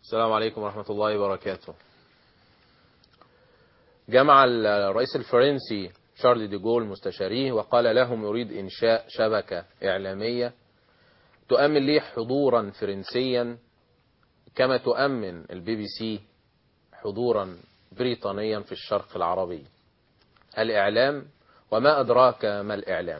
السلام عليكم ورحمة الله وبركاته جمع الرئيس الفرنسي شارل دي جول مستشاريه وقال لهم يريد إنشاء شبكة إعلامية تؤمن لي حضورا فرنسيا كما تؤمن البي بي سي حضورا بريطانيا في الشرق العربي الإعلام وما أدراك ما الإعلام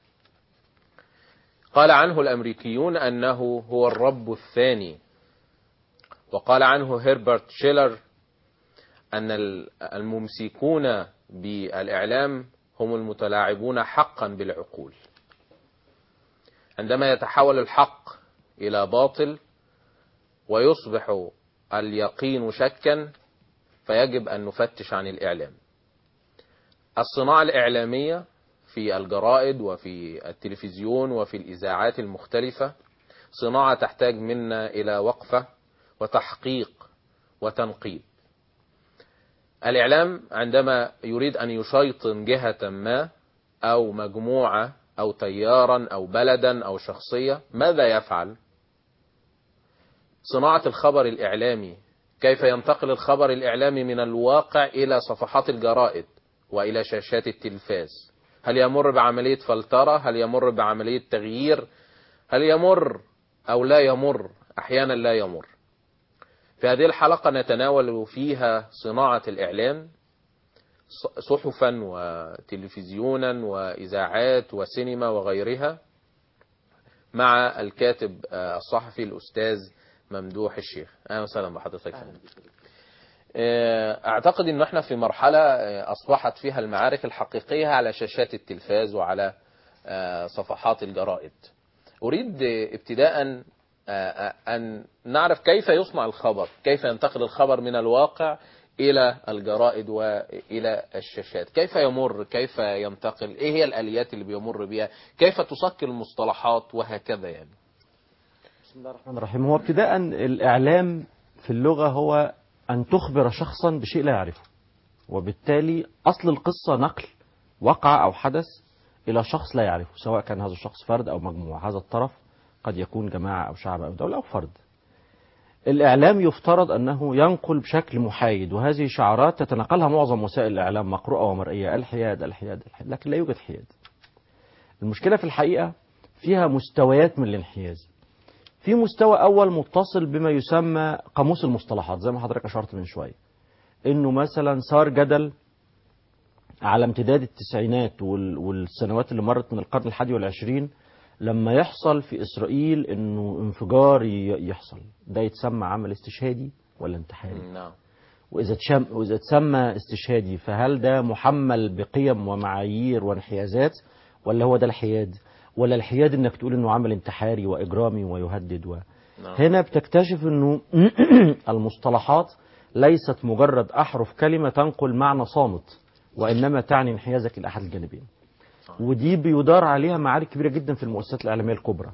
قال عنه الأمريكيون أنه هو الرب الثاني وقال عنه هربرت شيلر أن الممسكون بالإعلام هم المتلاعبون حقا بالعقول عندما يتحول الحق إلى باطل ويصبح اليقين شكا فيجب أن نفتش عن الإعلام الصناعة الإعلامية في الجرائد وفي التلفزيون وفي الإذاعات المختلفة صناعة تحتاج منا إلى وقفة وتحقيق وتنقيب الإعلام عندما يريد أن يشيطن جهة ما أو مجموعة أو تيارا أو بلدا أو شخصية ماذا يفعل صناعة الخبر الإعلامي كيف ينتقل الخبر الإعلامي من الواقع إلى صفحات الجرائد وإلى شاشات التلفاز هل يمر بعملية فلترة هل يمر بعملية تغيير هل يمر أو لا يمر أحيانا لا يمر في هذه الحلقة نتناول فيها صناعة الإعلام صحفا وتلفزيونا وإذاعات وسينما وغيرها مع الكاتب الصحفي الأستاذ ممدوح الشيخ أهلا وسهلا بحضرتك أعتقد أن احنا في مرحلة أصبحت فيها المعارك الحقيقية على شاشات التلفاز وعلى صفحات الجرائد أريد ابتداء أن نعرف كيف يصنع الخبر كيف ينتقل الخبر من الواقع إلى الجرائد وإلى الشاشات كيف يمر كيف ينتقل إيه هي الآليات اللي بيمر بها كيف تصك المصطلحات وهكذا يعني بسم الله الرحمن الرحيم هو ابتداء الإعلام في اللغة هو أن تخبر شخصا بشيء لا يعرفه وبالتالي أصل القصة نقل وقع أو حدث إلى شخص لا يعرفه سواء كان هذا الشخص فرد أو مجموعة هذا الطرف قد يكون جماعة أو شعب أو دولة أو فرد الإعلام يفترض أنه ينقل بشكل محايد وهذه شعارات تتنقلها معظم وسائل الإعلام مقروءة ومرئية الحياد الحياد الحياد لكن لا يوجد حياد المشكلة في الحقيقة فيها مستويات من الانحياز في مستوى أول متصل بما يسمى قاموس المصطلحات زي ما حضرتك أشرت من شوية إنه مثلا صار جدل على امتداد التسعينات والسنوات اللي مرت من القرن الحادي والعشرين لما يحصل في إسرائيل إنه انفجار يحصل ده يتسمى عمل استشهادي ولا انتحاري نعم وإذا تشم وإذا تسمى استشهادي فهل ده محمل بقيم ومعايير وانحيازات ولا هو ده الحياد ولا الحياد انك تقول انه عمل انتحاري واجرامي ويهدد و... نعم. هنا بتكتشف انه المصطلحات ليست مجرد احرف كلمه تنقل معنى صامت وانما تعني انحيازك الى احد الجانبين ودي بيدار عليها معارك كبيره جدا في المؤسسات الاعلاميه الكبرى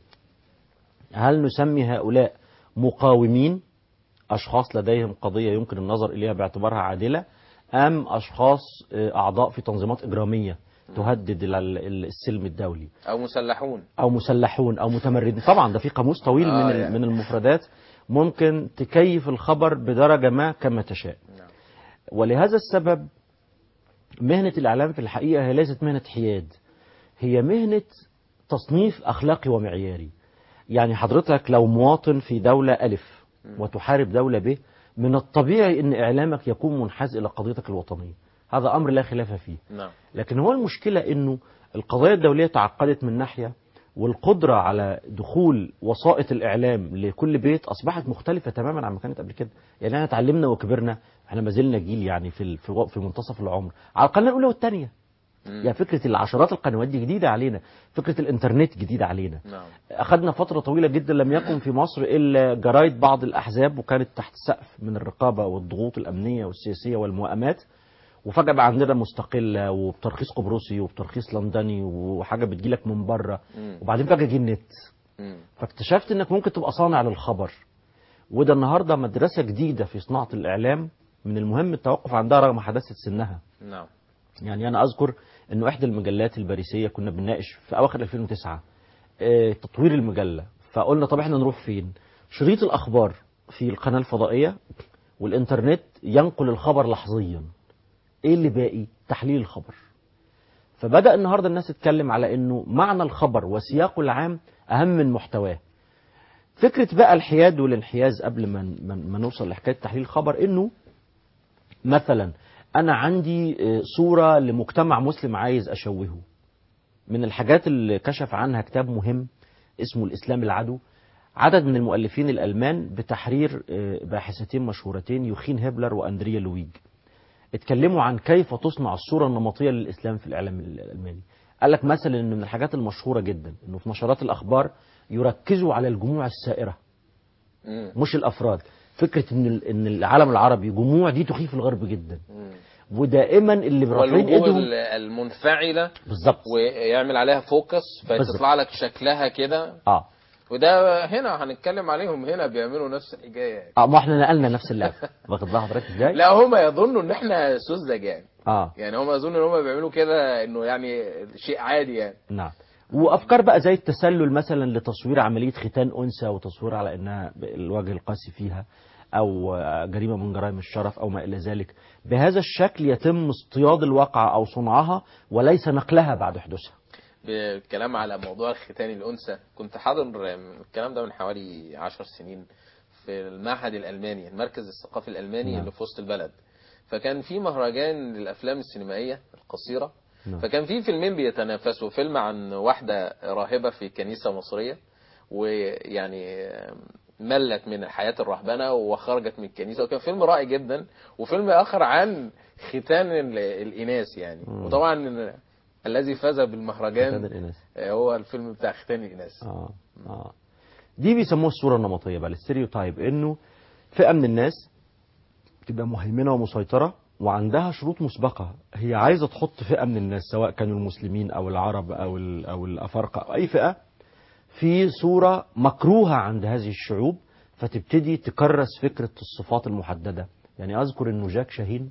هل نسمي هؤلاء مقاومين اشخاص لديهم قضيه يمكن النظر اليها باعتبارها عادله ام اشخاص اعضاء في تنظيمات اجراميه تهدد السلم الدولي أو مسلحون او مسلحون او متمردين طبعا ده في قاموس طويل آه من يعني. من المفردات ممكن تكيف الخبر بدرجه ما كما تشاء نعم. ولهذا السبب مهنه الاعلام في الحقيقه هي ليست مهنه حياد هي مهنه تصنيف اخلاقي ومعياري يعني حضرتك لو مواطن في دوله الف وتحارب دوله ب من الطبيعي ان اعلامك يكون منحاز الى قضيتك الوطنيه هذا امر لا خلاف فيه نعم لكن هو المشكلة انه القضايا الدولية تعقدت من ناحية والقدرة على دخول وسائط الإعلام لكل بيت أصبحت مختلفة تماما عن ما كانت قبل كده يعني احنا اتعلمنا وكبرنا احنا ما زلنا جيل يعني في ال- في في منتصف العمر على القناة الأولى والثانية يعني فكرة العشرات القنوات دي جديدة علينا فكرة الإنترنت جديدة علينا نعم أخذنا فترة طويلة جدا لم يكن في مصر إلا جرايد بعض الأحزاب وكانت تحت سقف من الرقابة والضغوط الأمنية والسياسية والمؤامات وفجأة بقى عندنا مستقلة وبترخيص قبرصي وبترخيص لندني وحاجة بتجيلك من بره مم. وبعدين فجأة جه النت مم. فاكتشفت انك ممكن تبقى صانع للخبر وده النهارده مدرسة جديدة في صناعة الإعلام من المهم التوقف عندها رغم حداثة سنها نعم يعني أنا أذكر إنه إحدى المجلات الباريسية كنا بنناقش في أواخر 2009 آه، تطوير المجلة فقلنا طب إحنا نروح فين؟ شريط الأخبار في القناة الفضائية والإنترنت ينقل الخبر لحظيا إيه اللي باقي؟ تحليل الخبر فبدأ النهاردة الناس تتكلم على إنه معنى الخبر وسياقه العام أهم من محتواه فكرة بقى الحياد والانحياز قبل ما, ما, ما نوصل لحكاية تحليل الخبر إنه مثلا أنا عندي آه، صورة لمجتمع مسلم عايز أشوهه من الحاجات اللي كشف عنها كتاب مهم اسمه الإسلام العدو عدد من المؤلفين الألمان بتحرير آه، باحثتين مشهورتين يوخين هبلر وأندريا لويج اتكلموا عن كيف تصنع الصورة النمطية للإسلام في الإعلام الألماني قال لك مثلا إن من الحاجات المشهورة جدا إنه في نشرات الأخبار يركزوا على الجموع السائرة مم. مش الأفراد فكرة إن ال- إن العالم العربي جموع دي تخيف الغرب جدا مم. ودائما اللي رافعين والوجوه ايدهم ال- المنفعلة بالظبط ويعمل عليها فوكس بالظبط. فتطلع لك شكلها كده اه وده هنا هنتكلم عليهم هنا بيعملوا نفس الحكايه اه ما احنا نقلنا نفس اللعبه واخد بال حضرتك ازاي؟ لا هم يظنوا ان احنا سذج يعني اه يعني هم يظنوا ان هم بيعملوا كده انه يعني شيء عادي يعني نعم وافكار بقى زي التسلل مثلا لتصوير عمليه ختان انثى وتصوير على انها الوجه القاسي فيها او آه، جريمه من جرائم الشرف او ما الى ذلك بهذا الشكل يتم اصطياد الواقعه او صنعها وليس نقلها بعد حدوثها بالكلام على موضوع الختان الانثى كنت حاضر الكلام ده من حوالي عشر سنين في المعهد الالماني المركز الثقافي الالماني نعم. اللي في وسط البلد فكان في مهرجان للافلام السينمائيه القصيره نعم. فكان في فيلمين بيتنافسوا فيلم عن واحده راهبه في كنيسه مصريه ويعني ملت من حياه الرهبنه وخرجت من الكنيسه وكان فيلم رائع جدا وفيلم اخر عن ختان ال- الاناث يعني مم. وطبعا الذي فاز ختان بالمهرجان الاناث هو الفيلم بتاع ختان الاناث اه اه دي بيسموها الصوره النمطيه بقى الستيريوتايب انه فئه من الناس تبقى مهيمنه ومسيطره وعندها شروط مسبقه هي عايزه تحط فئه من الناس سواء كانوا المسلمين او العرب او ال- او الافارقه او اي فئه في صوره مكروهه عند هذه الشعوب فتبتدي تكرس فكره الصفات المحدده يعني اذكر انه جاك شاهين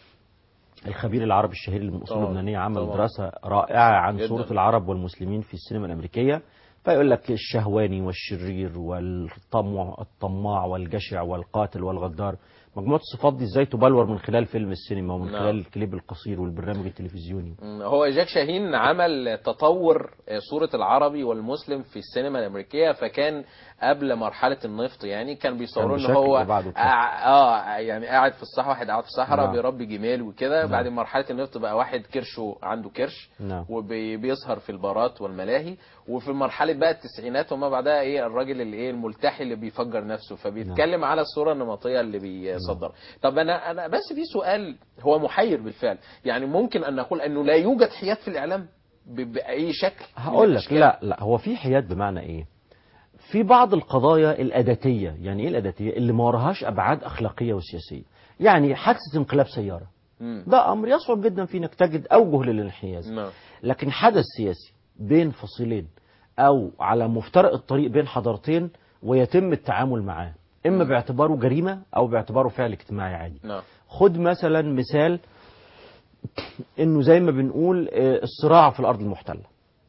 الخبير العربي الشهير اللي من اصول طبعاً، لبنانيه عمل طبعاً. دراسه رائعه عن جداً. صوره العرب والمسلمين في السينما الامريكيه فيقول لك الشهواني والشرير والطمع الطماع والجشع والقاتل والغدار مجموعه الصفات دي ازاي تبلور من خلال فيلم السينما ومن نعم. خلال الكليب القصير والبرنامج التلفزيوني مم، هو جاك شاهين عمل تطور آه، صورة العربي والمسلم في السينما الأمريكية فكان قبل مرحلة النفط يعني كان بيصوروا ان بشكل هو وبعده بشكل. آه, اه يعني قاعد في الصحراء واحد قاعد في الصحراء نعم. بيربي جمال وكده نعم. بعد مرحلة النفط بقى واحد كرشه عنده كرش نعم وبيسهر في البارات والملاهي وفي مرحله بقى التسعينات وما بعدها ايه الراجل اللي ايه الملتحي اللي بيفجر نفسه فبيتكلم على الصوره النمطيه اللي بيصدر طب انا انا بس في سؤال هو محير بالفعل يعني ممكن ان نقول انه لا يوجد حياد في الاعلام ب- باي شكل من هقول لك الأشكال؟ لا لا هو في حياد بمعنى ايه في بعض القضايا الاداتيه يعني ايه الاداتيه اللي ما وراهاش ابعاد اخلاقيه وسياسيه يعني حادثه انقلاب سياره مم. ده امر يصعب جدا في انك تجد اوجه للانحياز نعم لكن حدث سياسي بين فصيلين او على مفترق الطريق بين حضارتين ويتم التعامل معاه اما باعتباره جريمه او باعتباره فعل اجتماعي عادي نعم خد مثلا مثال انه زي ما بنقول آه، الصراع في الارض المحتله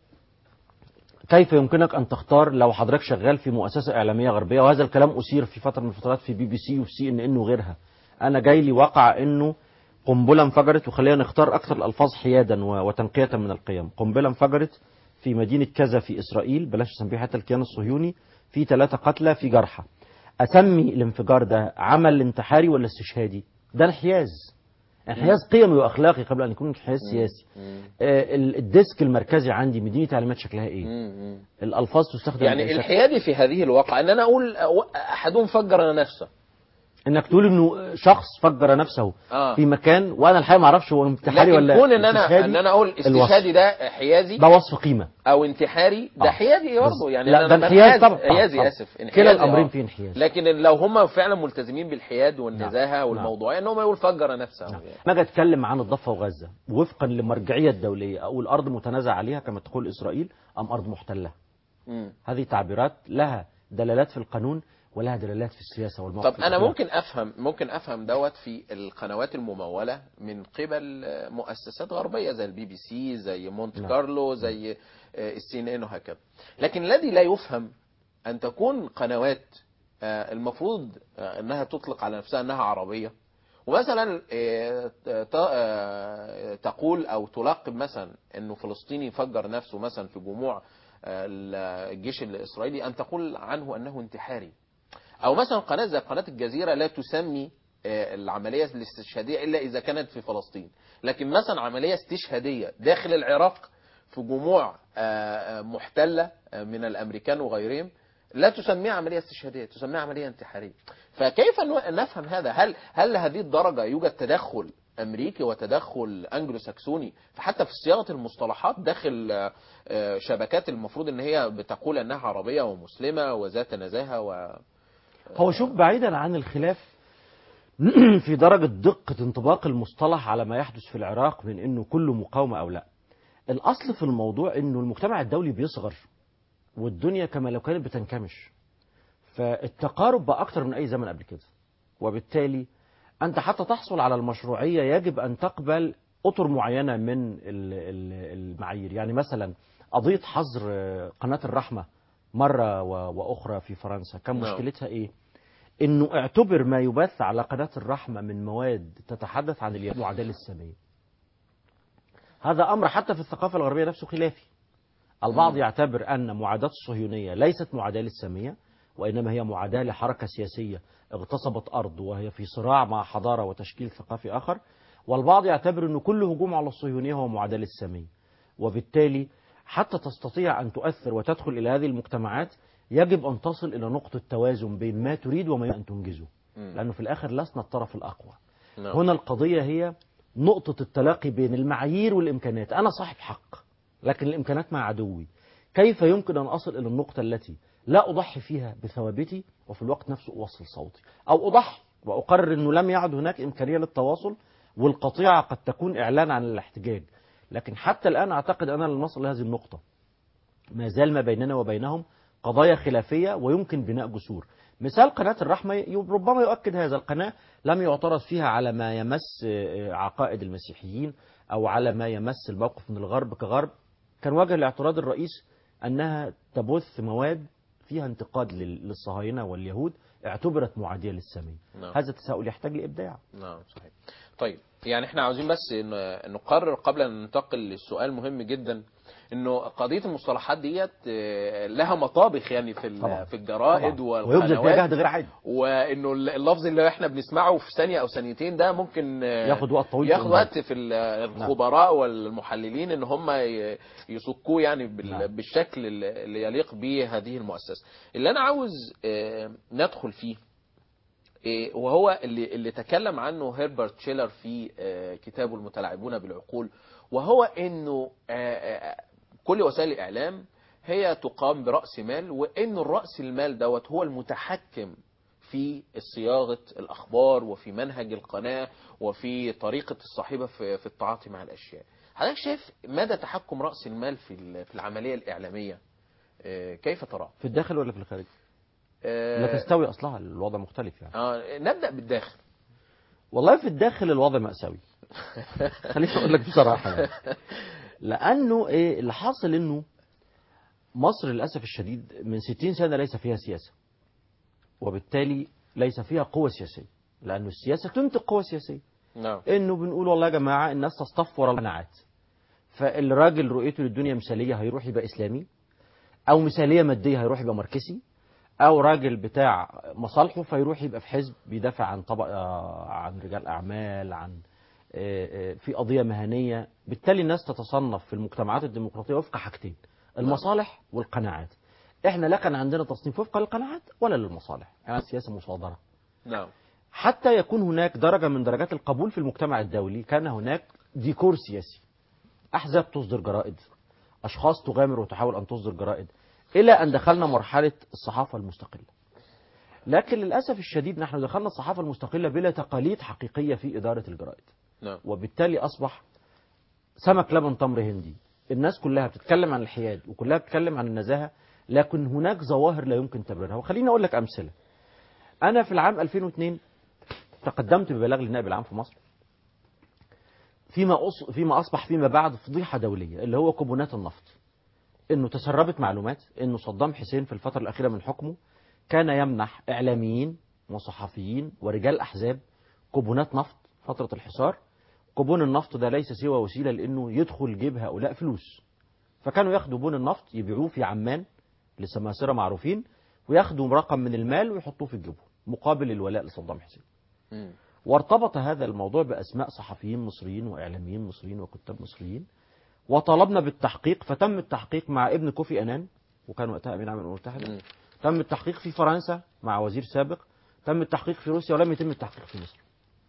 كيف يمكنك ان تختار لو حضرتك شغال في مؤسسه اعلاميه غربيه وهذا الكلام اثير في فتره من الفترات في بي بي سي وفي سي ان ان وغيرها انا جاي لي وقع انه قنبله انفجرت وخلينا نختار اكثر الالفاظ حيادا و- وتنقيه من القيم قنبله انفجرت في مدينه كذا في اسرائيل بلاش نسميه حتى الكيان الصهيوني في ثلاثه قتلى في جرحى اسمي الانفجار ده عمل انتحاري ولا استشهادي ده انحياز انحياز قيمي واخلاقي قبل ان يكون انحياز سياسي مم. آه، ال- الديسك المركزي عندي مدينه تعليمات شكلها ايه مم. مم. الالفاظ تستخدم يعني بشكل- الحيادي في هذه الواقع ان انا اقول أو- احدهم فجر نفسه انك تقول انه شخص فجر نفسه اه في مكان وانا الحقيقه ما اعرفش هو انتحاري لكن ولا كون ان انا استشهادي، ان انا اقول الوصف. استشهادي ده حيازي ده وصف قيمه او انتحاري ده آه. حيادي برضه بس- يعني لا أنا ده انحياز طبعا حيازي طبعاً. اسف كلا انحيازي، الامرين آه. فيه انحياز لكن لو هم فعلا ملتزمين بالحياد والنزاهه نعم. والموضوعيه ان هم يقول فجر نفسه نعم. يعني. ما اجي اتكلم عن الضفه وغزه وفقا للمرجعيه الدوليه اقول ارض متنازع عليها كما تقول اسرائيل ام ارض محتله مم. هذه تعبيرات لها دلالات في القانون ولها دلالات في السياسه والموقف طب انا الأخلاقي. ممكن افهم ممكن افهم دوت في القنوات المموله من قبل آه، مؤسسات غربيه زي البي بي سي زي مونت نعم. كارلو زي السي ان ان وهكذا لكن الذي لا يفهم ان تكون قنوات آه، المفروض آه، انها تطلق على نفسها انها عربيه ومثلا آه، ت- آه، تقول او تلقب مثلا انه فلسطيني فجر نفسه مثلا في جموع آه، الجيش الاسرائيلي ان تقول عنه انه انتحاري او مثلا قناه زي قناه الجزيره لا تسمي آه، العمليه الاستشهاديه الا اذا كانت في فلسطين لكن مثلا عمليه استشهاديه داخل العراق في جموع آه، آه، محتله آه، من الامريكان وغيرهم لا تسميها عمليه استشهاديه تسميها عمليه انتحاريه فكيف نو- نفهم هذا هل هل لهذه الدرجه يوجد تدخل امريكي وتدخل انجلو ساكسوني فحتى في صياغه المصطلحات داخل آه، آه، شبكات المفروض ان هي بتقول انها عربيه ومسلمه وذات نزاهه و هو شوف بعيدا عن الخلاف في درجة دقة انطباق المصطلح على ما يحدث في العراق من انه كله مقاومة او لا الاصل في الموضوع انه المجتمع الدولي بيصغر والدنيا كما لو كانت بتنكمش فالتقارب بقى اكتر من اي زمن قبل كده وبالتالي انت حتى تحصل على المشروعية يجب ان تقبل اطر معينة من ال- ال- المعايير يعني مثلا قضية حظر آه، قناة الرحمة مرة و- واخرى في فرنسا كان نعم. مشكلتها ايه انه اعتبر ما يبث على قناة الرحمة من مواد تتحدث عن اليهود معاداة للسامية هذا امر حتى في الثقافة الغربية نفسه خلافي البعض مم. يعتبر ان معاداة الصهيونية ليست معاداة للسامية وانما هي معاداة لحركة سياسية اغتصبت ارض وهي في صراع مع حضارة وتشكيل ثقافي اخر والبعض يعتبر ان كل هجوم على الصهيونية هو معاداة للسامية وبالتالي حتى تستطيع ان تؤثر وتدخل الى هذه المجتمعات يجب ان تصل الى نقطة توازن بين ما تريد وما يمكن ان تنجزه مم. لانه في الاخر لسنا الطرف الاقوى نعم. هنا القضية هي نقطة التلاقي بين المعايير والإمكانات أنا صاحب حق لكن الإمكانات مع عدوي كيف يمكن أن أصل إلى النقطة التي لا أضحي فيها بثوابتي وفي الوقت نفسه أوصل صوتي أو أضحي وأقرر أنه لم يعد هناك إمكانية للتواصل والقطيعة قد تكون إعلان عن الاحتجاج لكن حتى الآن أعتقد أنا لن نصل لهذه النقطة ما زال ما بيننا وبينهم قضايا خلافية ويمكن بناء جسور مثال قناة الرحمة ي- ربما يؤكد هذا القناة لم يعترض فيها على ما يمس آه، عقائد المسيحيين أو على ما يمس الموقف من الغرب كغرب كان وجه الاعتراض الرئيس أنها تبث مواد فيها انتقاد لل- للصهاينة واليهود اعتبرت معادية للسامية نعم. هذا التساؤل يحتاج لإبداع نعم صحيح طيب يعني احنا عاوزين بس إن- نقرر قبل ان ننتقل للسؤال مهم جدا انه قضيه المصطلحات ديت آه، لها مطابخ يعني في ال- طبعا. في الجرائد طبعا. ويوجد فيها والقنوات جهد غير عادي وانه اللفظ اللي احنا بنسمعه في ثانيه او ثانيتين ده ممكن آه، ياخد وقت طويل في ياخد الإنضاج. وقت في ال- الخبراء والمحللين ان هم ي- يصكوه يعني بال- نعم. بالشكل اللي اللي يليق به هذه المؤسسه اللي انا عاوز آه، ندخل فيه إيه، وهو اللي اللي تكلم عنه هيربرت شيلر في آه، كتابه المتلاعبون بالعقول وهو انه آه، آه، كل وسائل الاعلام هي تقام براس مال وان الراس المال دوت هو المتحكم في صياغه الاخبار وفي منهج القناه وفي طريقه الصاحبه في في التعاطي مع الاشياء. حضرتك شايف مدى تحكم راس المال في ال- في العمليه الاعلاميه آه، كيف تراه؟ في الداخل ولا في الخارج آه، لا تستوي أصلها الوضع مختلف يعني آه، نبدا بالداخل والله في الداخل الوضع مأساوي خليني اقول لك بصراحه يعني. لانه ايه اللي حاصل انه مصر للاسف الشديد من 60 سنه ليس فيها سياسه وبالتالي ليس فيها قوه سياسيه لانه السياسه تنتج قوه سياسيه نعم انه بنقول والله يا جماعه الناس تصطف ورا القناعات فالراجل رؤيته للدنيا مثاليه هيروح يبقى اسلامي او مثاليه ماديه هيروح يبقى ماركسي او راجل بتاع مصالحه فيروح يبقى في حزب بيدافع عن طبقه عن رجال اعمال عن آه، آه، في قضيه مهنيه بالتالي الناس تتصنف في المجتمعات الديمقراطيه وفق حاجتين المصالح والقناعات احنا لا كان عندنا تصنيف وفق للقناعات ولا للمصالح يعني السياسه مصادره نعم حتى يكون هناك درجة من درجات القبول في المجتمع الدولي كان هناك ديكور سياسي أحزاب تصدر جرائد أشخاص تغامر وتحاول أن تصدر جرائد إلى أن دخلنا مرحلة الصحافة المستقلة لكن للأسف الشديد نحن دخلنا الصحافة المستقلة بلا تقاليد حقيقية في إدارة الجرائد نعم وبالتالي أصبح سمك لبن تمر هندي الناس كلها بتتكلم عن الحياد وكلها بتتكلم عن النزاهة لكن هناك ظواهر لا يمكن تبريرها وخليني أقول لك أمثلة أنا في العام 2002 تقدمت ببلاغ للنائب العام في مصر فيما أص... فيما اصبح فيما بعد فضيحه دوليه اللي هو كوبونات النفط انه تسربت معلومات انه صدام حسين في الفتره الاخيره من حكمه كان يمنح إعلاميين وصحفيين ورجال أحزاب كوبونات نفط فترة الحصار كوبون النفط ده ليس سوى وسيلة لأنه يدخل جيب هؤلاء فلوس فكانوا ياخدوا بون النفط يبيعوه في عمان لسماسرة معروفين وياخدوا رقم من المال ويحطوه في جيبهم مقابل الولاء لصدام حسين مم. وارتبط هذا الموضوع بأسماء صحفيين مصريين وإعلاميين مصريين وكتاب مصريين وطلبنا بالتحقيق فتم التحقيق مع ابن كوفي أنان وكان وقتها أمين عام الأمم المتحدة مم. تم التحقيق في فرنسا مع وزير سابق تم التحقيق في روسيا ولم يتم التحقيق في مصر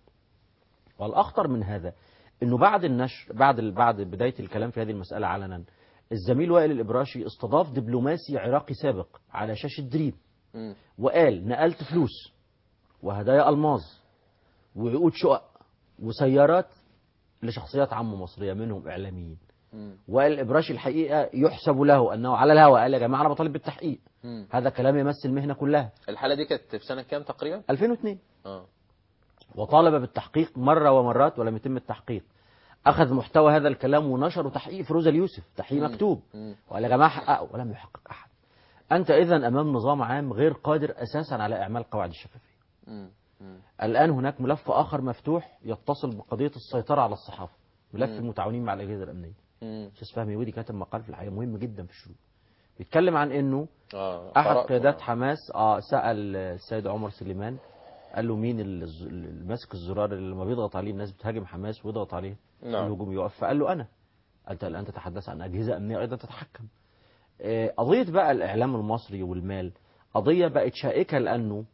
والأخطر من هذا أنه بعد النشر بعد بعد بداية الكلام في هذه المسألة علنا الزميل وائل الإبراشي استضاف دبلوماسي عراقي سابق على شاشة دريم مم. وقال نقلت فلوس وهدايا ألماظ وعقود شقق وسيارات لشخصيات عامة مصرية منهم إعلاميين مم. وقال الإبراشي الحقيقة يحسب له أنه على الهواء قال يا جماعة أنا بطالب بالتحقيق مم. هذا كلام يمس المهنة كلها الحالة دي كانت في سنة كام تقريبا؟ 2002 اه وطالب بالتحقيق مرة ومرات ولم يتم التحقيق أخذ محتوى هذا الكلام ونشره تحقيق فيروز اليوسف تحقيق مم. مكتوب مم. وقال يا جماعة حققوا ولم يحقق أحد أنت إذا أمام نظام عام غير قادر أساسا على إعمال قواعد الشفافية مم. مم. الآن هناك ملف آخر مفتوح يتصل بقضية السيطرة على الصحافة ملف مم. المتعاونين مع الأجهزة الأمنية مم. أستاذ فهمي ودي كاتب مقال في الحقيقة مهم جدا في الشروق بيتكلم عن إنه اه احد قرأت. قيادات حماس اه سال السيد عمر سليمان قال له مين الز- اللي ماسك الزرار اللي لما بيضغط عليه الناس بتهاجم حماس ويضغط عليه نعم. الهجوم يقف فقال له انا انت الان تتحدث عن اجهزه امنيه ايضا تتحكم آه، قضيه بقى الاعلام المصري والمال قضيه بقت شائكه لانه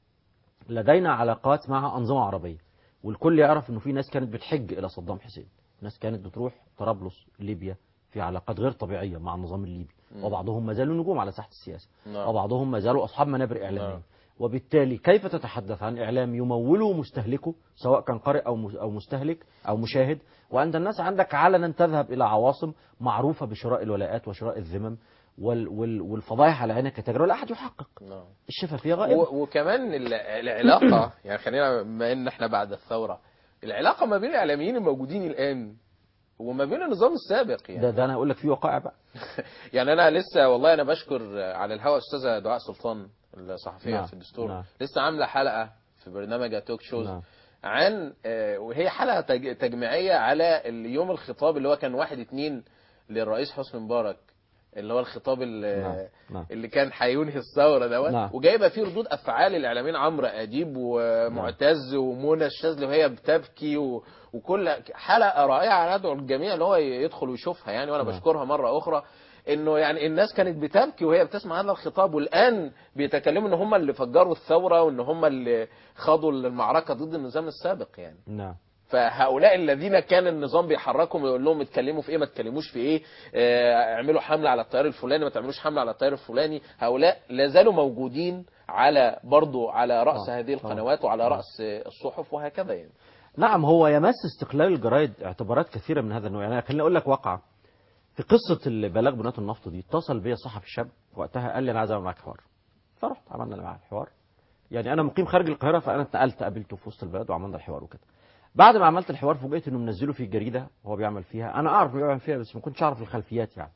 لدينا علاقات مع انظمه عربيه والكل يعرف انه في ناس كانت بتحج الى صدام حسين ناس كانت بتروح طرابلس ليبيا في علاقات غير طبيعيه مع النظام الليبي مم. وبعضهم ما زالوا نجوم على ساحه السياسه نعم. وبعضهم ما زالوا أصحاب منابر إعلامية نعم. وبالتالي كيف تتحدث عن إعلام يموله مستهلكه سواء كان قارئ أو مس- أو مستهلك أو مشاهد وأنت الناس عندك علنا تذهب إلى عواصم معروفة بشراء الولاءات وشراء الذمم وال وال والفضائح على عينك كتجربة لا أحد يحقق نعم. الشفافية غائبة و- وكمان ال- العلاقة يعني خلينا بما ان احنا بعد الثورة العلاقة ما بين الاعلاميين الموجودين الان وما بين النظام السابق يعني ده, ده أنا أقول لك في وقائع بقى يعني انا لسه والله انا بشكر على الهواء استاذه دعاء سلطان الصحفيه نعم، في الدستور نعم. لسه عامله حلقه في برنامج توك شوز نعم. عن آه، وهي حلقه تج- تجميعيه على اليوم الخطاب اللي هو كان واحد اتنين للرئيس حسني مبارك اللي هو الخطاب اللي, نعم، نعم. اللي كان هينهي الثوره دوت نعم. وجايبه فيه ردود افعال الاعلاميين عمرو اديب ومعتز ومنى الشاذلي وهي بتبكي و... وكل حلقه رائعه انا ادعو الجميع ان هو يدخل ويشوفها يعني وانا نعم. بشكرها مره اخرى انه يعني الناس كانت بتبكي وهي بتسمع هذا الخطاب والان بيتكلموا ان هم اللي فجروا الثوره وان هم اللي خاضوا المعركه ضد النظام السابق يعني نعم فهؤلاء الذين كان النظام بيحركهم ويقول لهم اتكلموا في ايه ما تكلموش في ايه آه، اعملوا حمله على التيار الفلاني ما تعملوش حمله على التيار الفلاني هؤلاء لا زالوا موجودين على برضو على راس آه، هذه آه. القنوات وعلى آه. راس الصحف وهكذا يعني نعم هو يمس استقلال الجرايد اعتبارات كثيرة من هذا النوع يعني خليني أقول لك واقعة في قصة البلاغ بنات النفط دي اتصل بي صحفي شاب وقتها قال لي أنا عايز أعمل معاك حوار فرحت عملنا معاه الحوار يعني أنا مقيم خارج القاهرة فأنا اتنقلت قابلته في وسط البلد وعملنا الحوار وكده بعد ما عملت الحوار فوجئت انه منزله في الجريده وهو بيعمل فيها انا اعرف انه بيعمل فيها بس ما كنتش اعرف الخلفيات يعني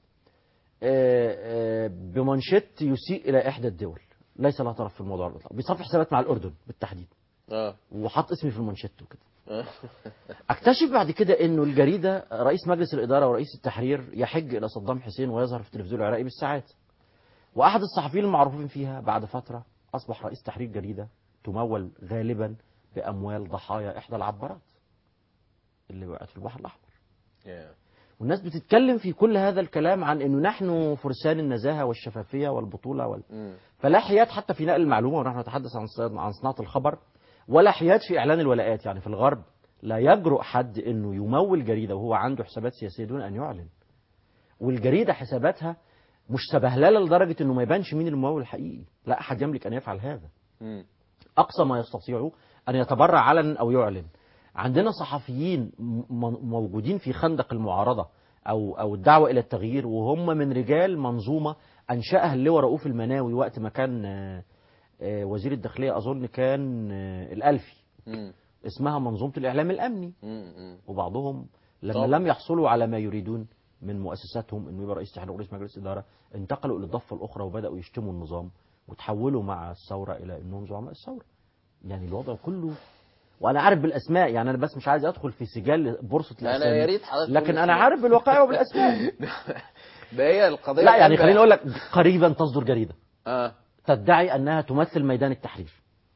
آه، آه، بمنشط يسيء الى احدى الدول ليس لها طرف في الموضوع على الاطلاق بيصفي حسابات مع الاردن بالتحديد اه وحط اسمي في المنشط وكده آه. اكتشف بعد كده انه الجريده رئيس مجلس الاداره ورئيس التحرير يحج الى صدام حسين ويظهر في التلفزيون العراقي بالساعات واحد الصحفيين المعروفين فيها بعد فتره اصبح رئيس تحرير جريده تمول غالبا باموال ضحايا احدى العبارات اللي وقعت في البحر الاحمر يا. والناس بتتكلم في كل هذا الكلام عن انه نحن فرسان النزاهه والشفافيه والبطوله وال... مم. فلا حياد حتى في نقل المعلومه ونحن نتحدث عن ص- عن صناعه الخبر ولا حياد في اعلان الولاءات يعني في الغرب لا يجرؤ حد انه يمول جريده وهو عنده حسابات سياسيه دون ان يعلن والجريده حساباتها مش سبهلله لدرجه انه ما يبانش مين الممول الحقيقي لا احد يملك ان يفعل هذا مم. اقصى ما يستطيع ان يتبرع علنا او يعلن عندنا صحفيين م- م- موجودين في خندق المعارضه او او الدعوه الى التغيير وهم من رجال منظومه انشاها اللواء رؤوف المناوي وقت ما كان آه، آه، وزير الداخليه اظن كان آه، الالفي مم. اسمها منظومه الاعلام الامني مم. مم. وبعضهم لما طبعا. لم يحصلوا على ما يريدون من مؤسساتهم انه يبقى رئيس تحرير ورئيس مجلس اداره انتقلوا الى الضفه الاخرى وبداوا يشتموا النظام وتحولوا مع الثورة إلى أنهم زعماء الثورة يعني الوضع كله وأنا عارف بالأسماء يعني أنا بس مش عايز أدخل في سجال بورصة انا الأسامي يا ريت حضرتك لكن تقول أنا اسماء. عارف بالوقائع وبالأسماء ده هي القضيه لا يعني الأهم. خليني أقول لك قريبا تصدر جريدة اه تدعي أنها تمثل ميدان التحرير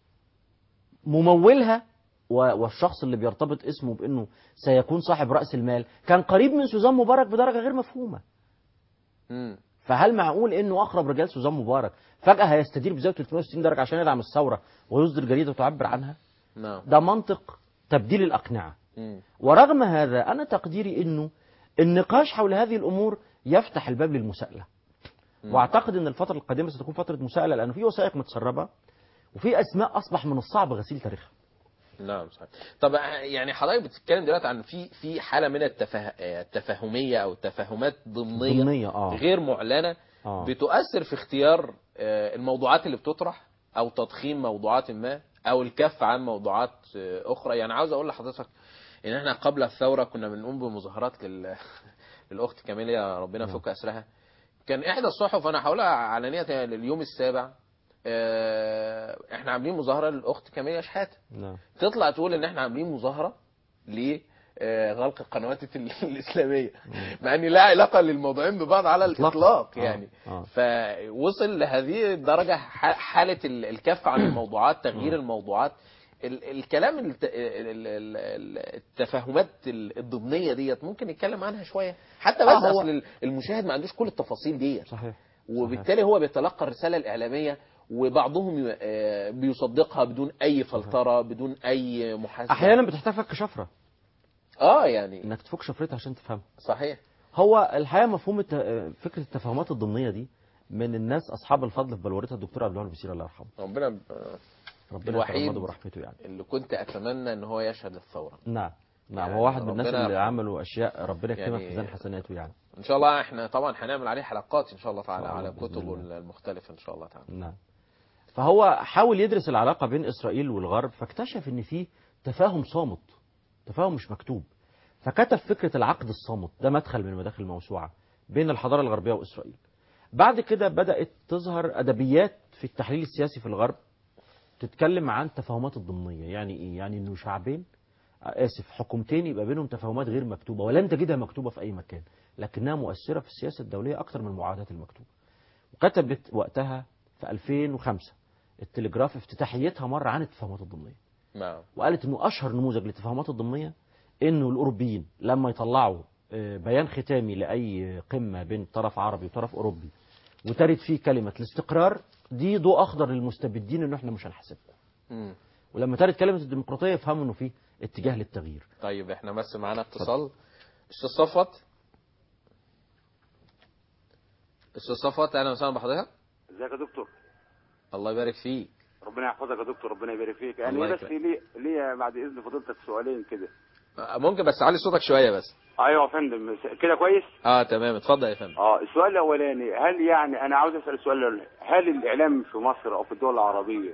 ممولها و- والشخص اللي بيرتبط اسمه بأنه سيكون صاحب رأس المال كان قريب من سوزان مبارك بدرجة غير مفهومة امم فهل معقول انه اقرب رجال سوزان مبارك فجاه هيستدير بزاويه 360 درجه عشان يدعم الثوره ويصدر جريده تعبر عنها نعم ده منطق تبديل الاقنعه مم. ورغم هذا انا تقديري انه النقاش حول هذه الامور يفتح الباب للمساءله مم. واعتقد ان الفتره القادمه ستكون فتره مساءله لانه في وثائق متسربه وفي اسماء اصبح من الصعب غسيل تاريخها نعم صحيح طب يعني حضرتك بتتكلم دلوقتي عن في في حاله من التفه... التفاهميه او التفاهمات ضمنيه ضمنيه اه غير معلنه آه. بتؤثر في اختيار آه، الموضوعات اللي بتطرح او تضخيم موضوعات ما او الكف عن موضوعات آه، اخرى يعني عاوز اقول لحضرتك ان احنا قبل الثوره كنا بنقوم بمظاهرات لل... للاخت كاميليا ربنا نعم. يفك اسرها كان احدى الصحف انا هقولها علانيه لليوم السابع آه، احنا عاملين مظاهره للاخت كاميليا شحاته نعم تطلع تقول ان احنا عاملين مظاهره ل آه، غلق القنوات ال- الاسلاميه مع ان لا علاقه للموضوعين ببعض على إطلاقاً. الاطلاق آه، يعني آه. فوصل لهذه الدرجه ح- حاله ال- الكف عن الموضوعات تغيير الموضوعات ال- الكلام الت- ال- ال- ال- التفاهمات ال- الضمنيه ديت ممكن نتكلم عنها شويه حتى بس آه، هو- اصل المشاهد ما عندوش كل التفاصيل ديت صحيح وبالتالي هو بيتلقى الرسالة الإعلامية وبعضهم آه، بيصدقها بدون أي فلترة بدون أي محاسبة احيانا بتحتاج فك شفره اه يعني انك تفك شفرتها عشان تفهمها صحيح هو الحقيقه مفهوم الت... فكره التفاهمات الضمنيه دي من الناس اصحاب الفضل في بلورتها الدكتور عبد الوهاب البشير الله يرحمه ربنا آه، ربنا الوحيد. يتغمده برحمته يعني اللي كنت أتمنى إن هو يشهد الثورة نعم نعم يعني هو واحد من الناس ربنا اللي يرحمه. عملوا اشياء ربنا يكرمها يعني- في ميزان حسناته يعني إن شاء الله إحنا طبعا هنعمل عليه حلقات إن شاء الله تعالى إن شاء الله على بإذن كتبه الله. المختلفة إن شاء الله تعالى نعم فهو حاول يدرس العلاقه بين اسرائيل والغرب فاكتشف ان في تفاهم صامت تفاهم مش مكتوب فكتب فكره العقد الصامت ده مدخل من مداخل الموسوعه بين الحضاره الغربيه واسرائيل بعد كده بدات تظهر ادبيات في التحليل السياسي في الغرب تتكلم عن التفاهمات الضمنيه يعني ايه يعني انه شعبين اسف حكومتين يبقى بينهم تفاهمات غير مكتوبه ولن تجدها مكتوبه في اي مكان لكنها مؤثره في السياسه الدوليه اكثر من المعاهدات المكتوبه وكتبت وقتها في 2005 التلجراف افتتاحيتها مرة عن التفاهمات الضمنية نعم وقالت انه اشهر نموذج للتفاهمات الضمنية انه الاوروبيين لما يطلعوا آه، بيان ختامي لاي قمة بين طرف عربي وطرف اوروبي وترد فيه كلمة الاستقرار دي ضوء اخضر للمستبدين انه احنا مش هنحاسبكم مم. ولما ترد كلمة الديمقراطية يفهموا انه في اتجاه للتغيير طيب إحنا بس معانا اتصال أستاذ صفوت أستاذ صفوت أهلا وسهلا بحضرتك ازيك يا دكتور الله يبارك فيك ربنا يحفظك يا دكتور ربنا يبارك فيك الله انا بس يكرمك. لي لي بعد اذن فضيلتك سؤالين كده آه، ممكن بس علي صوتك شوية بس ايوه يا فندم كده كويس اه تمام اتفضل يا فندم اه السؤال الاولاني هل يعني انا عاوز اسال السؤال الأولاني. هل الاعلام في مصر او في الدول العربيه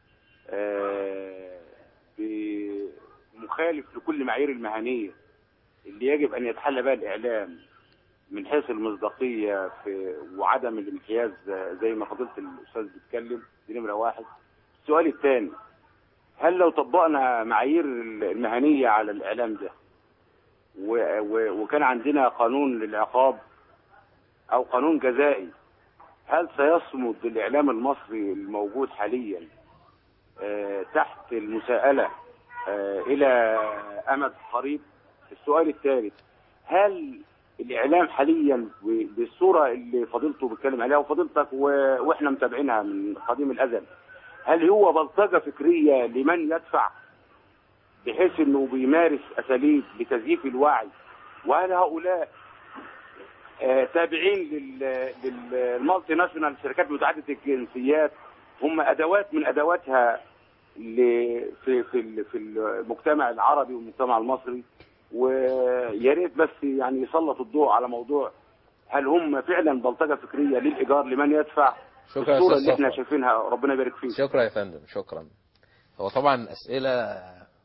آه بي- مخالف لكل معايير المهنيه اللي يجب ان يتحلى بها الاعلام من حيث المصداقيه في وعدم الانحياز آه، زي ما فضيله الاستاذ بيتكلم دي نمره واحد السؤال الثاني هل لو طبقنا معايير المهنيه على الاعلام ده و- و- وكان عندنا قانون للعقاب او قانون جزائي هل سيصمد الاعلام المصري الموجود حاليا آه، تحت المساءله آه، الى امد قريب السؤال الثالث هل الاعلام حاليا ب- بالصوره اللي فضيلته بيتكلم عليها وفضيلتك و- واحنا متابعينها من قديم الازل هل هو بلطجه فكريه لمن يدفع بحيث انه بيمارس اساليب لتزييف الوعي وهل هؤلاء آه، تابعين لل- للمالتي ناشونال شركات متعدده الجنسيات هم ادوات من ادواتها ل- في في ال- في المجتمع العربي والمجتمع المصري ويا ريت بس يعني يسلط الضوء على موضوع هل هم فعلا بلطجه فكريه للايجار لمن يدفع شكرا يا الصوره أستاذ اللي احنا صفوت. شايفينها ربنا يبارك فيك شكرا يا فندم شكرا هو طبعا أسئلة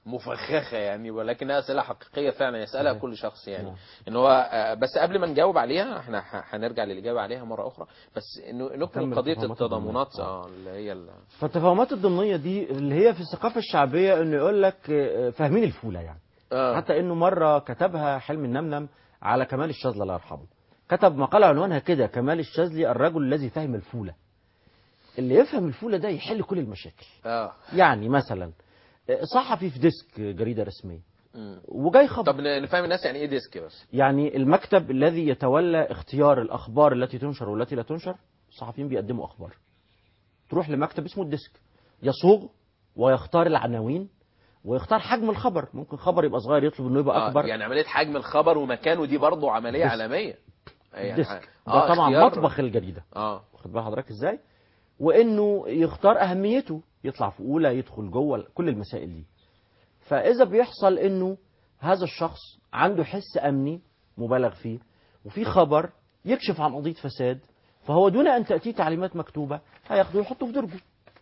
مفخخه يعني ولكنها اسئله حقيقيه فعلا يسالها صحيح. كل شخص يعني نعم. ان هو آه، بس قبل ما نجاوب عليها احنا ح- هنرجع للاجابه عليها مره اخرى بس انه نكمل نكمل قضيه التضامنات التضامنات الضمنية. اه اللي هي ال- فالتفاهمات الضمنيه دي اللي هي في الثقافه الشعبيه انه يقول لك آه، فاهمين الفوله يعني اه حتى انه مره كتبها حلمي النمنم على كمال الشاذلي الله يرحمه كتب مقاله عنوانها كده كمال الشاذلي الرجل الذي فهم الفوله اللي يفهم الفوله ده يحل كل المشاكل اه يعني مثلا آه، صحفي في ديسك جريده رسميه مم. وجاي خبر طب ن- نفهم الناس يعني ايه ديسك بس يعني المكتب الذي يتولى اختيار الاخبار التي تنشر والتي لا تنشر الصحفيين بيقدموا اخبار تروح لمكتب اسمه الديسك يصوغ ويختار العناوين ويختار حجم الخبر ممكن خبر يبقى صغير يطلب انه يبقى آه اكبر يعني عمليه حجم الخبر ومكانه دي برضه عمليه ديسك. عالميه يعني الديسك ده آه، طبعا اختيار- مطبخ الجريده اه واخد بال حضرتك ازاي وانه يختار اهميته يطلع في اولى يدخل جوه كل المسائل دي فاذا بيحصل انه هذا الشخص عنده حس امني مبالغ فيه وفي خبر يكشف عن قضيه فساد فهو دون ان تاتيه تعليمات مكتوبه هياخده يحطه في درجه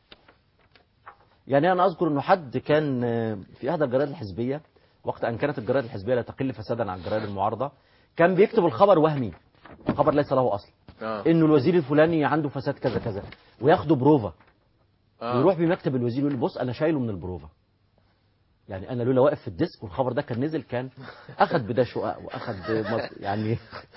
يعني انا اذكر انه حد كان آه، في احدى الجرائد الحزبيه وقت ان كانت الجرائد الحزبيه لا تقل فسادا عن الجرائد المعارضه كان بيكتب الخبر وهمي خبر ليس له اصل اه انه الوزير الفلاني عنده فساد كذا كذا وياخده بروفا آه. ويروح بمكتب الوزير يقول له بص انا شايله من البروفا يعني انا لولا واقف في الديسك والخبر ده كان نزل كان اخذ بده شقق واخذ مط- يعني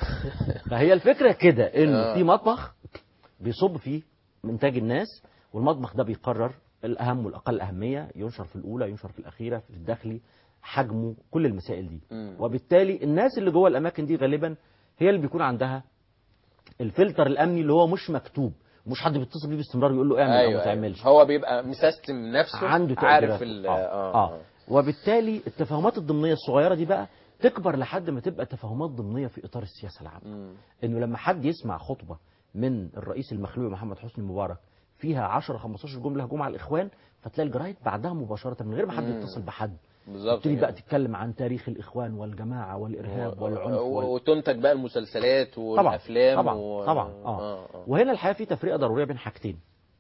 فهي الفكره كده انه آه. في مطبخ بيصب فيه انتاج الناس والمطبخ ده بيقرر الاهم والاقل اهميه ينشر في الاولى ينشر في الاخيره في الداخلي حجمه كل المسائل دي مم. وبالتالي الناس اللي جوه الاماكن دي غالبا هي اللي بيكون عندها الفلتر الامني اللي هو مش مكتوب مش حد بيتصل بيه باستمرار يقول له اعمل او ما ايوه تعملش أيوة. هو بيبقى مسيستم نفسه عنده عارف تقديرات. ال آه. اه, آه. وبالتالي التفاهمات الضمنيه الصغيره دي بقى تكبر لحد ما تبقى تفاهمات ضمنيه في اطار السياسه العامه مم. انه لما حد يسمع خطبه من الرئيس المخلوع محمد حسني مبارك فيها 10 15 جمله هجوم على الاخوان فتلاقي الجرايد بعدها مباشره من غير ما حد مم. يتصل بحد بالظبط تبتدي كده. بقى تتكلم عن تاريخ الاخوان والجماعه والارهاب والعنف و- وال... وتنتج بقى المسلسلات والافلام طبعا و... طبعا آه. آه. آه. وهنا الحقيقه في تفرقه ضروريه بين حاجتين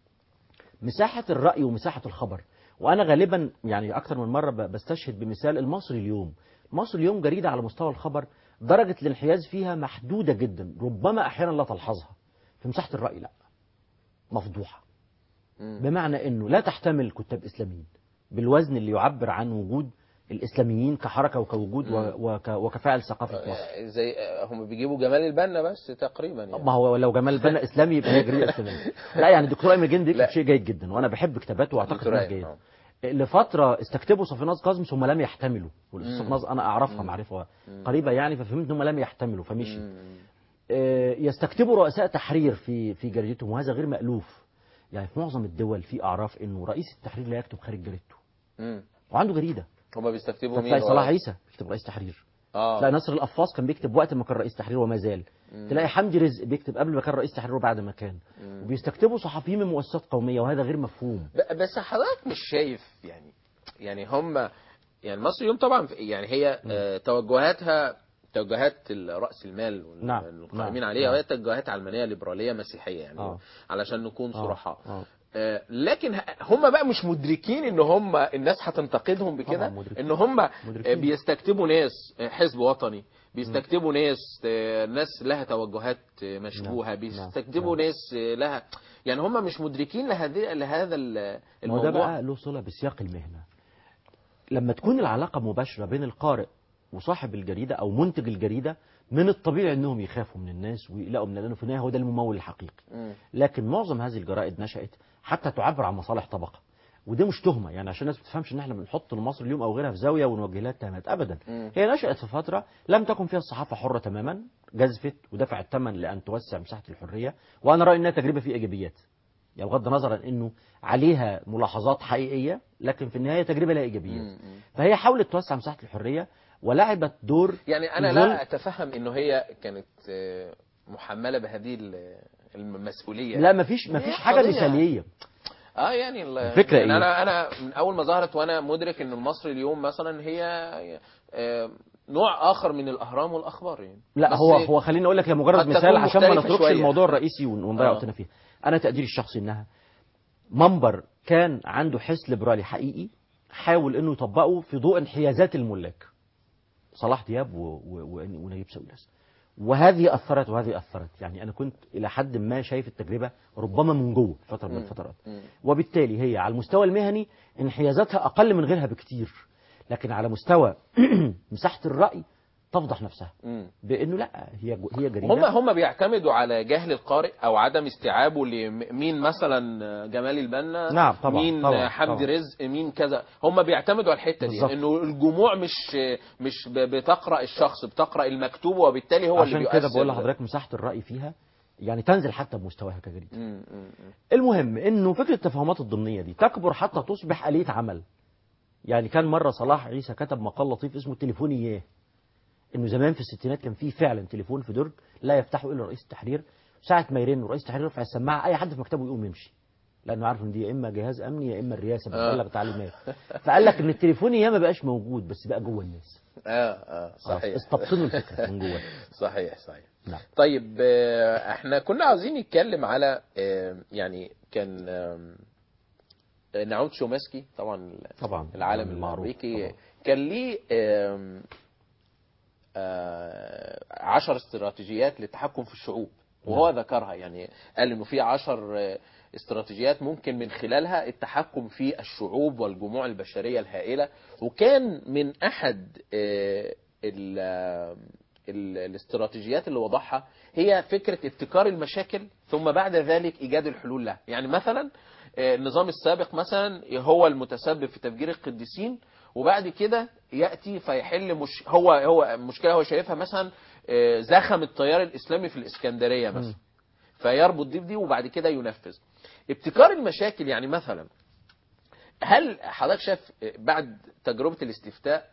مساحه الراي ومساحه الخبر وانا غالبا يعني اكثر من مره ب- بستشهد بمثال المصري اليوم مصر اليوم جريده على مستوى الخبر درجه الانحياز فيها محدوده جدا ربما احيانا لا تلحظها في مساحه الراي لا مفضوحه مم. بمعنى انه لا تحتمل كتاب اسلاميين بالوزن اللي يعبر عن وجود الاسلاميين كحركه وكوجود و- وك وكفاعل ثقافي في مصر آه، زي آه، هم بيجيبوا جمال البنا بس تقريبا يعني ما هو لو جمال البنا اسلامي يبقى هي جريده اسلاميه لا يعني الدكتور ايمن جندي لا. بيكتب شيء جيد جدا وانا بحب كتاباته واعتقد دكتور انها أيمن، جيده آه. لفتره استكتبوا صفيناز قاسم ثم لم يحتملوا والاستاذ مم. صفيناز انا اعرفها معرفه قريبه يعني ففهمت انهم لم يحتملوا فمشي مم. آه، يستكتبوا رؤساء تحرير في في جريدتهم وهذا غير مألوف يعني في معظم الدول في اعراف انه رئيس التحرير لا يكتب خارج جريدته مم. وعنده جريده هم بيستكتبوا مين تلاقي هو؟ صلاح عيسى بيكتب رئيس تحرير اه تلاقي نصر القفاص كان بيكتب وقت ما كان رئيس تحرير وما زال تلاقي حمدي رزق بيكتب قبل ما كان رئيس تحرير وبعد ما كان وبيستكتبوا صحفيين من مؤسسات قوميه وهذا غير مفهوم ب- بس حضرتك مش شايف يعني يعني هم يعني مصر اليوم طبعا يعني هي آه، توجهاتها توجهات راس المال وال- نعم، القائمين نعم، عليها نعم. وهي توجهات علمانيه ليبراليه مسيحيه يعني آه. علشان نكون آه، صرحاء آه. آه، لكن ه- هم بقى مش مدركين ان هم الناس هتنتقدهم بكده طبعاً مدركين. ان هم آه، مدركين. بيستكتبوا ناس آه، حزب وطني بيستكتبوا ناس آه، ناس لها توجهات آه، مشبوهه نعم، بيستكتبوا نعم. ناس آه، لها يعني هم مش مدركين لهذه لهذا ال- ما هو ده الموضوع بقى له صله بسياق المهنه لما تكون العلاقه مباشره بين القارئ وصاحب الجريده او منتج الجريده من الطبيعي انهم يخافوا من الناس ويقلقوا من لانه في النهايه هو ده الممول الحقيقي مم. لكن معظم هذه الجرائد نشأت حتى تعبر عن مصالح طبقة ودي مش تهمة يعني عشان الناس ما تفهمش ان احنا بنحط مصر اليوم او غيرها في زاوية ونوجه لها اتهامات ابدا مم. هي نشأت في فترة لم تكن فيها الصحافة حرة تماما جزفت ودفعت ثمن لان توسع مساحة الحرية وانا رأيي انها تجربة فيه ايجابيات يعني بغض النظر عن انه عليها ملاحظات حقيقية لكن في النهاية تجربة لها ايجابيات مم. مم. فهي حاولت توسع مساحة الحرية ولعبت دور يعني انا في لا ظل- اتفهم انه هي كانت آه، محمله بهذه ال- المسؤوليه لا مفيش هي مفيش حاجة قضية. مثالية اه يعني ال- الفكرة يعني إيه؟ انا انا من اول ما ظهرت وانا مدرك ان المصري اليوم مثلا هي آه، نوع اخر من الاهرام والاخبار يعني لا بس هو هو خليني اقول لك هي مجرد قد مثال تكون عشان ما مختلفة نتركش شوية. الموضوع الرئيسي ون- ونضيع آه. وقتنا فيه انا تقديري الشخصي انها منبر كان عنده حس ليبرالي حقيقي حاول انه يطبقه في ضوء انحيازات الملاك صلاح دياب و- و- و- ونجيب ساويرس وهذه اثرت وهذه اثرت يعني انا كنت الى حد ما شايف التجربه ربما من جوه فتره من الفترات وبالتالي هي على المستوى المهني انحيازاتها اقل من غيرها بكتير لكن على مستوى مساحه الراي تفضح نفسها مم. بانه لا هي هي جريمه هم هم بيعتمدوا على جهل القارئ او عدم استيعابه لمين مثلا جمال البنا نعم، طبعا، مين طبعا، حمدي طبعا. رزق مين كذا هم بيعتمدوا على الحته دي بالظبط. انه الجموع مش مش ب- بتقرا الشخص بتقرا المكتوب وبالتالي هو اللي عشان بيؤثر كده بقول لحضرتك مساحه الراي فيها يعني تنزل حتى بمستواها كجريده مم، مم، مم. المهم انه فكره التفاهمات الضمنيه دي تكبر حتى تصبح آلية عمل يعني كان مره صلاح عيسى كتب مقال لطيف اسمه التليفون اياه انه زمان في الستينات كان في فعلا تليفون في درج لا يفتحه الا رئيس التحرير ساعه ما يرن ورئيس التحرير يرفع السماعه اي حد في مكتبه يقوم يمشي لانه عارف ان دي يا اما جهاز امني يا اما الرئاسه بتبلغ تعليمات فقال لك ان التليفون اياه ما بقاش موجود بس بقى جوه الناس اه اه خلاص، صحيح استبطنوا الفكره من جوه صحيح صحيح نعم طيب آه، احنا كنا عاوزين نتكلم على آه، يعني كان آم، نعود شوماسكي طبعا طبعا العالم المعروف الامريكي طبعا. كان ليه آم، آه، عشر استراتيجيات للتحكم في الشعوب وهو ذكرها يعني قال انه في عشر آه، استراتيجيات ممكن من خلالها التحكم في الشعوب والجموع البشرية الهائلة وكان من احد آه، ال- آه، ال- الاستراتيجيات اللي وضعها هي فكرة ابتكار المشاكل ثم بعد ذلك ايجاد الحلول لها يعني مثلا آه، النظام السابق مثلا هو المتسبب في تفجير القديسين وبعد كده ياتي فيحل مش هو هو مشكله هو شايفها مثلا آه، زخم التيار الاسلامي في الاسكندريه مثلا فيربط دي بدي وبعد كده ينفذ ابتكار المشاكل يعني مثلا هل حضرتك شايف بعد تجربه الاستفتاء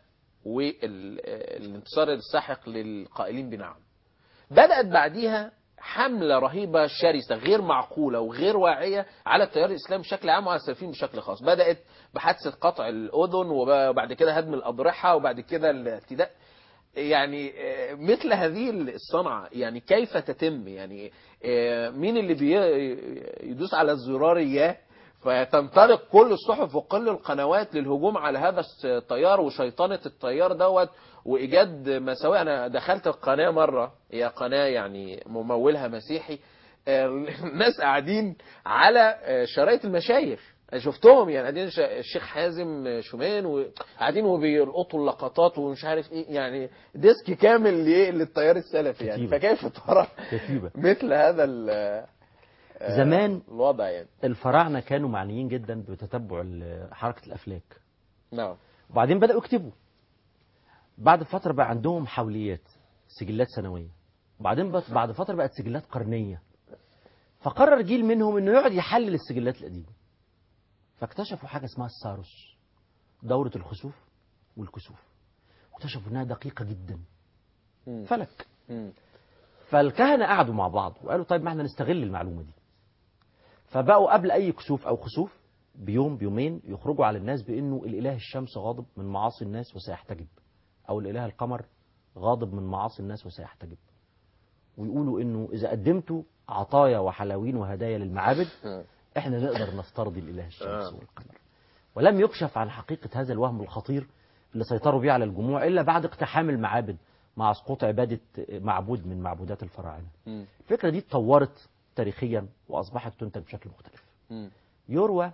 والانتصار الساحق للقائلين بنعم بدأت بعديها حملة رهيبة شرسة غير معقولة وغير واعية على التيار الإسلامي بشكل عام وعلى السلفيين بشكل خاص بدأت بحادثة قطع الأذن وبعد كده هدم الأضرحة وبعد كده الاعتداء يعني آه، مثل هذه الصنعة يعني كيف تتم يعني آه، مين اللي بي- يدوس على الزرار إياه فتنطلق كل الصحف وكل القنوات للهجوم على هذا التيار وشيطنة التيار دوت وإيجاد مساوئ أنا دخلت القناة مرة هي قناة يعني ممولها مسيحي آه، الناس قاعدين على آه، شرايط المشايخ شفتهم يعني قاعدين ش- الشيخ حازم شومان وقاعدين وبيلقطوا اللقطات ومش عارف ايه يعني ديسك كامل لإيه؟ للتيار السلفي يعني كتيبة. فكيف ترى كتيبة. مثل هذا ال- آه، زمان الوضع يعني الفراعنه كانوا معنيين جدا بتتبع ال- حركه الافلاك نعم وبعدين بداوا يكتبوا بعد فتره بقى عندهم حوليات سجلات سنويه وبعدين بقت- بعد فتره بقت سجلات قرنيه فقرر جيل منهم انه يقعد يحلل السجلات القديمه فاكتشفوا حاجه اسمها الساروس دوره الخسوف والكسوف واكتشفوا انها دقيقه جدا مم. فلك مم. فالكهنة قعدوا مع بعض وقالوا طيب ما احنا نستغل المعلومة دي فبقوا قبل أي كسوف أو خسوف بيوم بيومين يخرجوا على الناس بأنه الإله الشمس غاضب من معاصي الناس وسيحتجب أو الإله القمر غاضب من معاصي الناس وسيحتجب ويقولوا أنه إذا قدمتوا عطايا وحلاوين وهدايا للمعابد مم. احنا نقدر نفترض الإله الشمس آه. والقمر ولم يكشف عن حقيقة هذا الوهم الخطير اللي سيطروا به على الجموع إلا بعد اقتحام المعابد مع سقوط عبادة معبود من معبودات الفراعنة مم. الفكرة دي اتطورت تاريخيا وأصبحت تنتج بشكل مختلف مم. يروى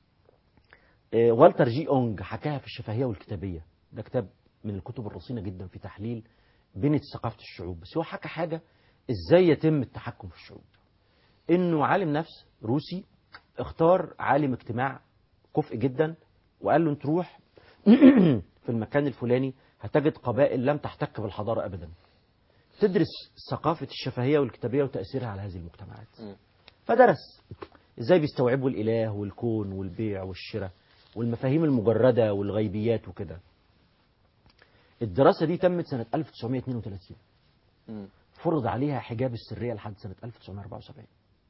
آه، والتر جي أونج حكاها في الشفهية والكتابية ده كتاب من الكتب الرصينة جدا في تحليل بنية ثقافة الشعوب بس هو حكى حاجة ازاي يتم التحكم في الشعوب انه عالم نفس روسي اختار عالم اجتماع كفء جدا وقال له انت روح في المكان الفلاني هتجد قبائل لم تحتك بالحضارة ابدا تدرس ثقافة الشفهية والكتابية وتأثيرها على هذه المجتمعات مم. فدرس ازاي بيستوعبوا الاله والكون والبيع والشراء والمفاهيم المجردة والغيبيات وكده الدراسة دي تمت سنة 1932 مم. فرض عليها حجاب السرية لحد سنة 1974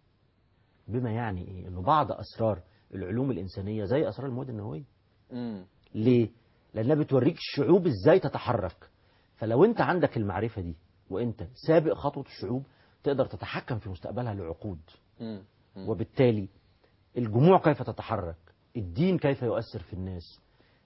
بما يعني ايه انه بعض اسرار العلوم الانسانية زي اسرار المواد النووية مم. ليه لانها بتوريك الشعوب ازاي تتحرك فلو انت عندك المعرفة دي وانت سابق خطوة الشعوب تقدر تتحكم في مستقبلها لعقود مم. مم. وبالتالي الجموع كيف تتحرك الدين كيف يؤثر في الناس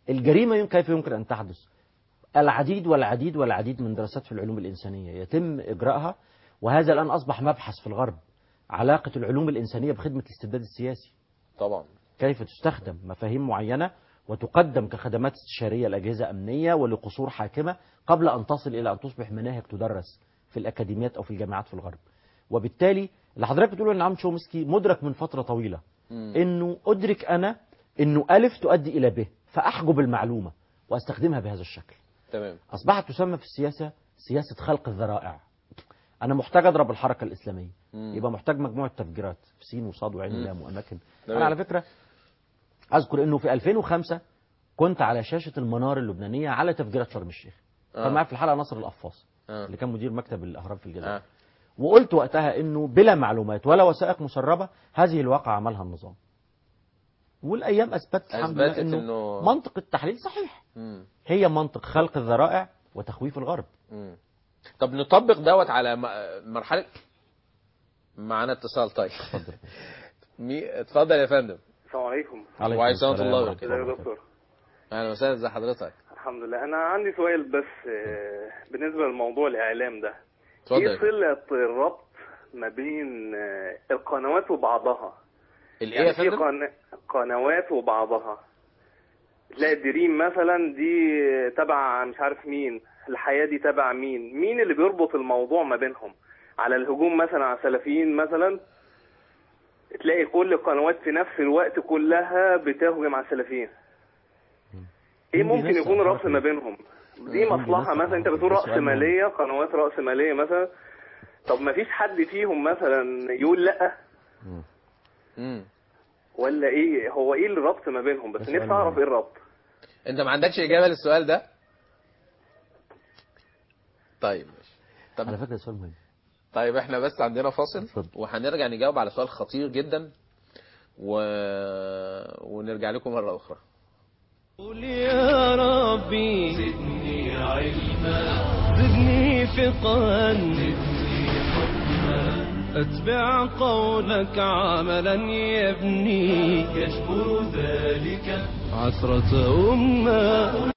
الجريمة يم- كيف يمكن أن تحدث العديد والعديد والعديد من دراسات في العلوم الإنسانية يتم إجراءها وهذا الآن أصبح مبحث في الغرب علاقة العلوم الإنسانية بخدمة الاستبداد السياسي طبعا كيف تستخدم مفاهيم معينة وتقدم كخدمات استشارية لأجهزة أمنية ولقصور حاكمة قبل أن تصل إلى أن تصبح مناهج تدرس في الأكاديميات أو في الجامعات في الغرب وبالتالي اللي حضرتك بتقوله ان عم تشومسكي مدرك من فترة طويلة مم. انه ادرك انا انه الف تؤدي الى ب فاحجب المعلومة واستخدمها بهذا الشكل تمام اصبحت تسمى في السياسة سياسة خلق الذرائع انا محتاج اضرب الحركة الاسلامية مم. يبقى محتاج مجموعة تفجيرات في سين وصاد وعين مم. ولام واماكن تمام. انا على فكرة اذكر انه في 2005 كنت على شاشة المنار اللبنانية على تفجيرات شرم الشيخ آه. كان معايا في الحلقة ناصر القفاص آه. اللي كان مدير مكتب الاهرام في الجزائر آه. وقلت وقتها انه بلا معلومات ولا وثائق مسربه هذه الواقعه عملها النظام. والايام اثبتت الحمد لله أثبتت انه إنه- منطق التحليل صحيح. مم. هي منطق خلق الذرائع وتخويف الغرب. مم. طب نطبق دوت على م- مرحلة معانا اتصال طيب اتفضل. مي... اتفضل يا فندم السلام عليكم عليكم وعليكم السلام السلام الله ورحمة وبركاته. ازيك يا دكتور اهلا وسهلا ازي حضرتك الحمد لله انا عندي سؤال بس آه، بالنسبه لموضوع الاعلام ده اتفضل ايه صله الربط ما بين آه، القنوات وبعضها الايه يا يعني في فندم قن- قنوات وبعضها تلاقي دريم مثلا دي تبع مش عارف مين الحياة دي تبع مين مين اللي بيربط الموضوع ما بينهم على الهجوم مثلا على السلفيين مثلا تلاقي كل القنوات في نفس الوقت كلها بتهجم على السلفيين ايه مين ممكن بينسق يكون أخبار رأس كده؟ ما بينهم دي مين مصلحة بينسق مثلا انت أخبار بتقول كده؟ رأس سؤال مهم. مالية قنوات رأس مالية مثلا طب ما فيش حد فيهم مثلا يقول لا مم. مم. ولا ايه هو ايه الربط ما بينهم بس ده سؤال نفسي اعرف مهم. ايه الربط انت ما عندكش اجابه للسؤال ده طيب ماشي طب على فكره سؤال مهم. طيب احنا بس عندنا فاصل اتفضل. وهنرجع نجاوب على سؤال خطير جدا و... ونرجع لكم مرة أخرى قل يا ربي زدني علما زدني فقها زدني حكما اتبع قولك عملا يبني يجبر ذلك عثرة أمة